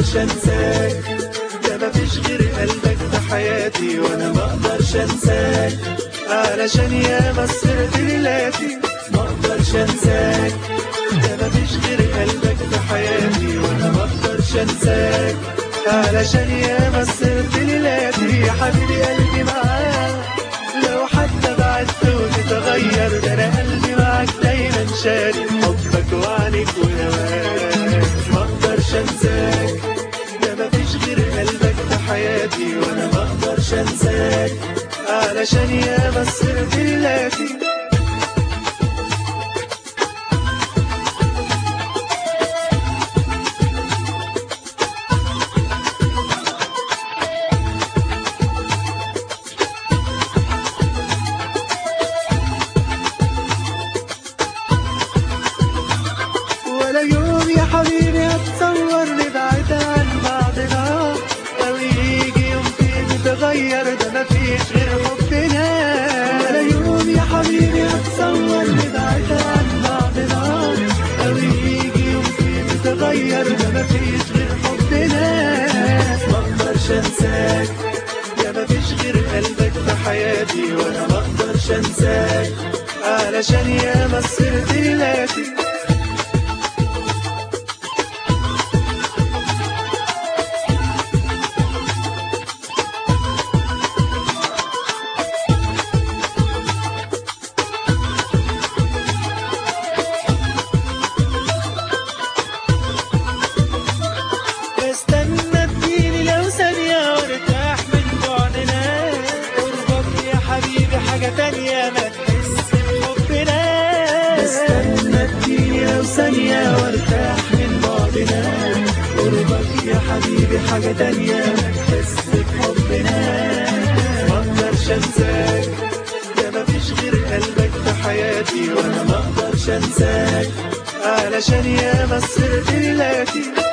اقدرش انساك ده مفيش غير قلبك في حياتي وانا ما اقدرش انساك علشان يا مسرت ليلاتي ما اقدرش انساك ده مفيش غير قلبك في حياتي وانا ما اقدرش انساك علشان يا مسرت ليلاتي يا حبيبي قلبي معاك لو حتى بعدت وتتغير ده انا قلبي معاك دايما شاري حبك وعنك ونواك ما اقدرش انساك ده مفيش غير قلبك في حياتي وانا ما اقدرش انساك علشان يا مسرت ليلاتي ولا يوم يا حبيبي اتصور نبعد عن بعضنا او يجي يوم فيه نتغير ده مفيش غير حبنا ولا يوم يا حبيبي اتصور نبعد عن بعضنا او يجي يوم فيه نتغير ده مفيش غير حبنا ما اقدرش انساك يا مفيش غير قلبك في حياتي وانا ما اقدرش انساك علشان يا مسرت ليلاتي بستنى تجيني لو ثانية وارتاح من بعدنا قربك يا حبيبي حاجة تانية ما تحس بحبنا بستنى تجيني لو ثانية وارتاح من بعدنا قربك يا حبيبي حاجة تانية ما تحس بحبنا ما اقدرش انساك ده مفيش غير قلبك في حياتي وانا ما اقدرش انساك علشان يا مسرت ليلاتي